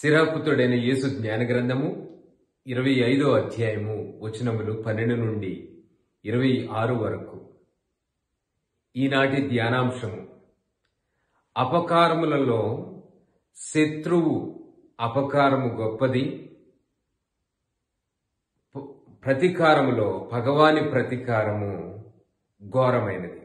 స్థిరాపుతుడైన యేసు జ్ఞాన గ్రంథము ఇరవై ఐదో అధ్యాయము వచనములు పన్నెండు నుండి ఇరవై ఆరు వరకు ఈనాటి ధ్యానాంశము అపకారములలో శత్రువు అపకారము గొప్పది ప- ప్రతీకారములో భగవాని ప్రతీకారము ఘోరమైనది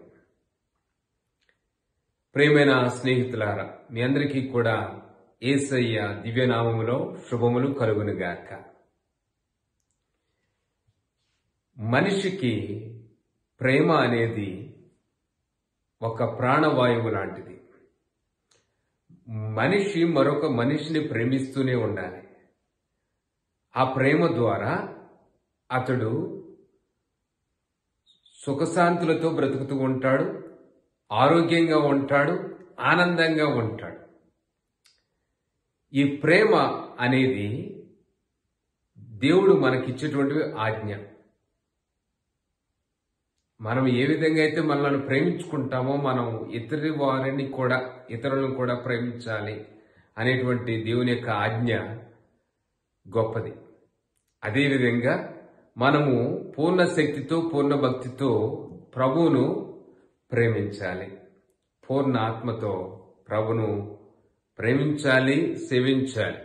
ప్రేమైన స్నేహితులారా మీ అందరికీ కూడా ఏసయ్య దివ్యనామములో శుభములు కలుగునుగాక మనిషికి ప్రేమ అనేది ఒక ప్రాణవాయువు లాంటిది మనిషి మరొక మనిషిని ప్రేమిస్తూనే ఉండాలి ఆ ప్రేమ ద్వారా అతడు సుఖశాంతులతో బ్రతుకుతూ ఉంటాడు ఆరోగ్యంగా ఉంటాడు ఆనందంగా ఉంటాడు ఈ ప్రేమ అనేది దేవుడు మనకిచ్చేటువంటి ఆజ్ఞ మనం ఏ విధంగా అయితే మనల్ని ప్రేమించుకుంటామో మనం ఇతరి వారిని కూడా ఇతరులను కూడా ప్రేమించాలి అనేటువంటి దేవుని యొక్క ఆజ్ఞ గొప్పది అదేవిధంగా మనము పూర్ణ శక్తితో పూర్ణ భక్తితో ప్రభువును ప్రేమించాలి పూర్ణ ఆత్మతో ప్రభును ప్రేమించాలి సేవించాలి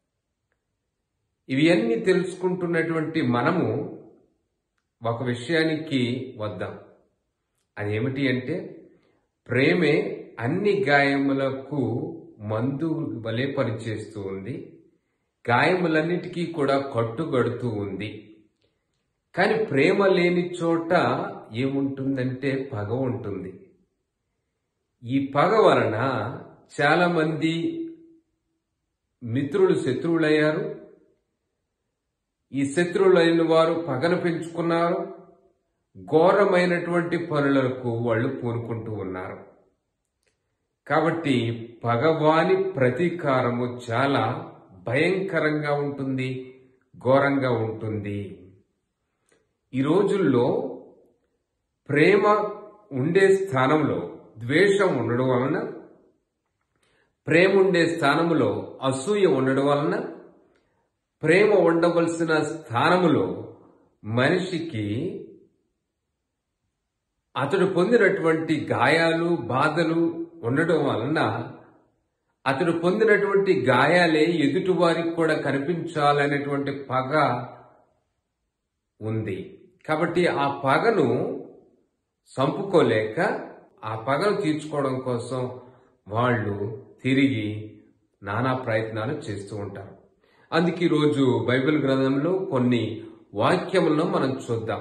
ఇవి అన్ని తెలుసుకుంటున్నటువంటి మనము ఒక విషయానికి వద్దాం అదేమిటి అంటే ప్రేమే అన్ని గాయములకు మందు వలె పనిచేస్తూ ఉంది గాయములన్నిటికీ కూడా కట్టుగడుతూ ఉంది కానీ ప్రేమ లేని చోట ఏముంటుందంటే పగ ఉంటుంది ఈ పగ వలన చాలా మంది మిత్రులు శత్రువులయ్యారు ఈ శత్రువులైన వారు పగను పెంచుకున్నారు ఘోరమైనటువంటి పనులకు వాళ్ళు పూనుకుంటూ ఉన్నారు కాబట్టి పగవాని ప్రతీకారము చాలా భయంకరంగా ఉంటుంది ఘోరంగా ఉంటుంది ఈ రోజుల్లో ప్రేమ ఉండే స్థానంలో ద్వేషం ఉండడం వలన ప్రేమ ఉండే స్థానములో అసూయ ఉండడం వలన ప్రేమ ఉండవలసిన స్థానములో మనిషికి అతడు పొందినటువంటి గాయాలు బాధలు ఉండడం వలన అతడు పొందినటువంటి గాయాలే ఎదుటివారికి కూడా కనిపించాలనేటువంటి పగ ఉంది కాబట్టి ఆ పగను సంపుకోలేక ఆ పగను తీర్చుకోవడం కోసం వాళ్ళు తిరిగి నానా ప్రయత్నాలు చేస్తూ ఉంటారు అందుకే ఈరోజు బైబిల్ గ్రంథంలో కొన్ని వాక్యములను మనం చూద్దాం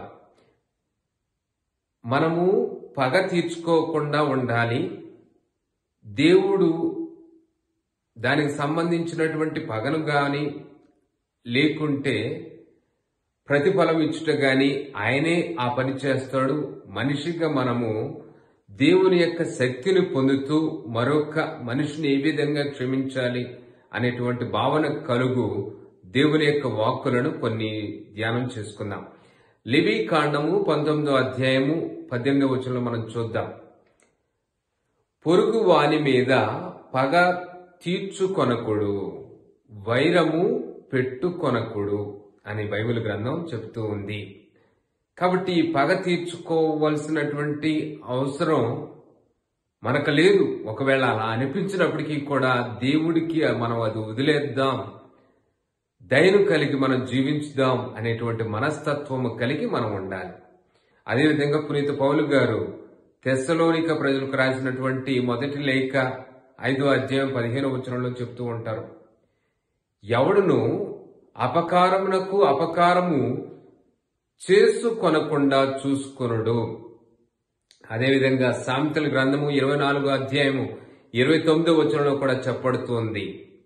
మనము పగ తీర్చుకోకుండా ఉండాలి దేవుడు దానికి సంబంధించినటువంటి పగను గాని లేకుంటే ప్రతిఫలం ఇచ్చుట గాని ఆయనే ఆ పని చేస్తాడు మనిషిగా మనము దేవుని యొక్క శక్తిని పొందుతూ మరొక మనిషిని ఏ విధంగా క్షమించాలి అనేటువంటి భావన కలుగు దేవుని యొక్క వాక్కులను కొన్ని ధ్యానం చేసుకుందాం లివి కాండము పంతొమ్మిదో అధ్యాయము పద్దెనిమిదో వచనంలో మనం చూద్దాం పొరుగు వాని మీద పగ తీర్చుకొనకుడు వైరము పెట్టుకొనకుడు అని బైబిల్ గ్రంథం చెబుతూ ఉంది కాబట్టి ఈ పగ తీర్చుకోవలసినటువంటి అవసరం మనకు లేదు ఒకవేళ అలా అనిపించినప్పటికీ కూడా దేవుడికి మనం అది వదిలేద్దాం దయను కలిగి మనం జీవించుదాం అనేటువంటి మనస్తత్వము కలిగి మనం ఉండాలి అదేవిధంగా పునీత పౌలు గారు తెస్సలోనిక ప్రజలకు రాసినటువంటి మొదటి లేఖ ఐదో అధ్యాయం పదిహేను వచనంలో చెప్తూ ఉంటారు ఎవడును అపకారమునకు అపకారము చేసుకొనకుండా చూసుకొనుడు అదేవిధంగా సామెతల గ్రంథము ఇరవై నాలుగో అధ్యాయము ఇరవై తొమ్మిదో వచనంలో కూడా చెప్పబడుతోంది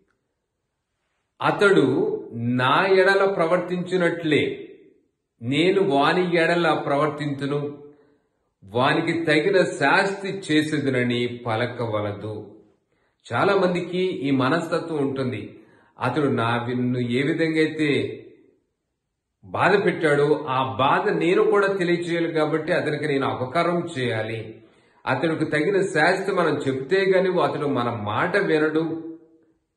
అతడు నా ఎడల ప్రవర్తించినట్లే నేను వాని ఎడల ప్రవర్తించును వానికి తగిన శాస్తి చేసేదునని పలకవలదు చాలా మందికి ఈ మనస్తత్వం ఉంటుంది అతడు నా విన్ను ఏ విధంగా అయితే బాధ పెట్టాడో ఆ బాధ నేను కూడా తెలియచేయాలి కాబట్టి అతనికి నేను అపకారం చేయాలి అతనికి తగిన శాస్తి మనం చెప్తే గాని అతడు మన మాట వినడు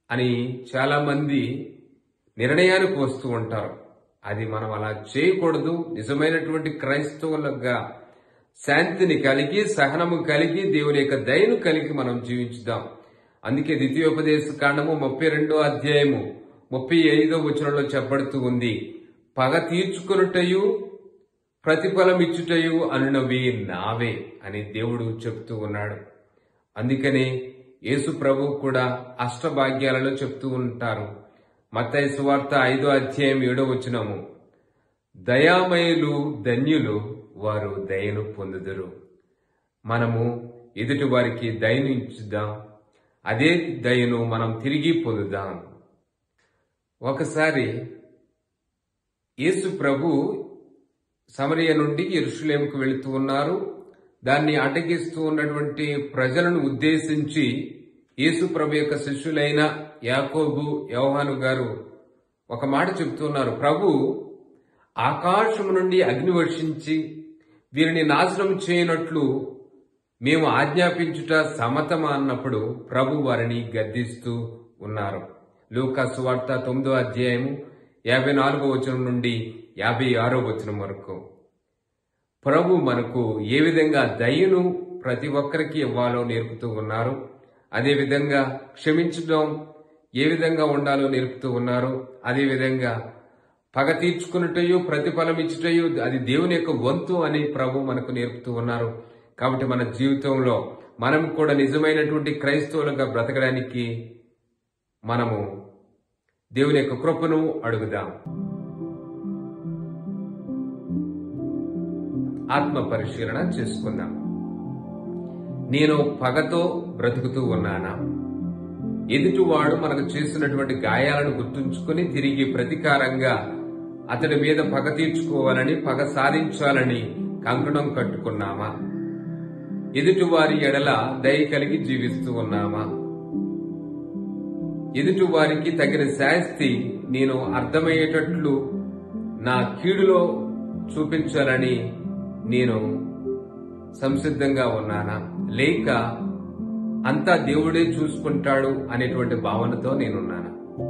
అని చాలా మంది నిర్ణయానికి వస్తూ ఉంటారు అది మనం అలా చేయకూడదు నిజమైనటువంటి క్రైస్తవులుగా శాంతిని కలిగి సహనము కలిగి దేవుని యొక్క దయను కలిగి మనం జీవించుదాం అందుకే ద్వితీయోపదేశ కాండము ముప్పై రెండో అధ్యాయము ముప్పై ఐదో వచనంలో చెప్పబడుతూ ఉంది పగ తీర్చుకొనుటయు ప్రతిఫలం ఇచ్చుటయు అనునవి నావే అని దేవుడు చెప్తూ ఉన్నాడు అందుకనే యేసు ప్రభు కూడా అష్టభాగ్యాలలో చెప్తూ ఉంటారు మత్తయి సువార్త ఐదో అధ్యాయం ఏడో వచనము దయామయులు ధన్యులు వారు దయను పొందుదురు మనము ఎదుటి వారికి దయను ఇచ్చుదాం అదే దయను మనం తిరిగి పొందుదాం ఒకసారి యేసు ప్రభు సమరయ నుండి ఎరుషులేముకు వెళుతూ ఉన్నారు దాన్ని అటగిస్తూ ఉన్నటువంటి ప్రజలను ఉద్దేశించి యేసు ప్రభు యొక్క శిష్యులైన యాకోబు యోహాను గారు ఒక మాట చెప్తున్నారు ప్రభు ఆకాశము నుండి అగ్ని వర్షించి వీరిని నాశనం చేయనట్లు మేము ఆజ్ఞాపించుట సమతమా అన్నప్పుడు ప్రభు వారిని గద్దిస్తూ ఉన్నారు లూకా సువార్త తొమ్మిదో అధ్యాయము యాభై నాలుగో వచనం నుండి యాభై ఆరో వచనం వరకు ప్రభు మనకు ఏ విధంగా దయను ప్రతి ఒక్కరికి ఇవ్వాలో నేర్పుతూ ఉన్నారు అదేవిధంగా క్షమించడం ఏ విధంగా ఉండాలో నేర్పుతూ ఉన్నారు అదేవిధంగా పగ తీర్చుకున్నటయో ప్రతిఫలం ఇచ్చుటయో అది దేవుని యొక్క వంతు అని ప్రభు మనకు నేర్పుతూ ఉన్నారు కాబట్టి మన జీవితంలో మనం కూడా నిజమైనటువంటి క్రైస్తవులుగా బ్రతకడానికి మనము దేవుని యొక్క కృపను అడుగుదాం ఆత్మ పరిశీలన చేసుకుందాం నేను పగతో బ్రతుకుతూ ఉన్నానా ఎదుటివాడు మనకు చేసినటువంటి గాయాలను గుర్తుంచుకుని తిరిగి ప్రతీకారంగా అతడి మీద పగ తీర్చుకోవాలని పగ సాధించాలని కంకణం కట్టుకున్నామా ఎదుటివారి ఎడల దయ కలిగి జీవిస్తూ ఉన్నామా ఎదుటివారికి తగిన శాస్తి నేను అర్థమయ్యేటట్లు నా కీడులో చూపించాలని నేను సంసిద్ధంగా ఉన్నానా లేక అంతా దేవుడే చూసుకుంటాడు అనేటువంటి భావనతో నేనున్నాను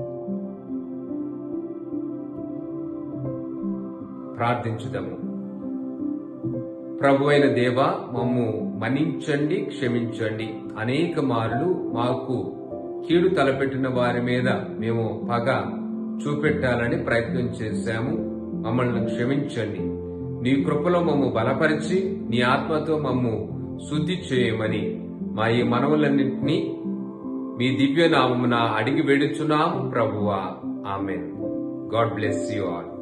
ప్రార్థించుదాము ప్రభు అయిన దేవ మమ్ము మన్నించండి క్షమించండి అనేక మార్లు మాకు కీడు తలపెట్టిన వారి మీద మేము పగ చూపెట్టాలని ప్రయత్నం చేశాము మమ్మల్ని క్షమించండి నీ కృపలో మమ్ము బలపరిచి నీ ఆత్మతో మమ్ము శుద్ధి చేయమని మా ఈ మనవులన్నింటినీ మీ దివ్య నామమున అడిగి వేడుచున్నాము ప్రభువా amen God bless you all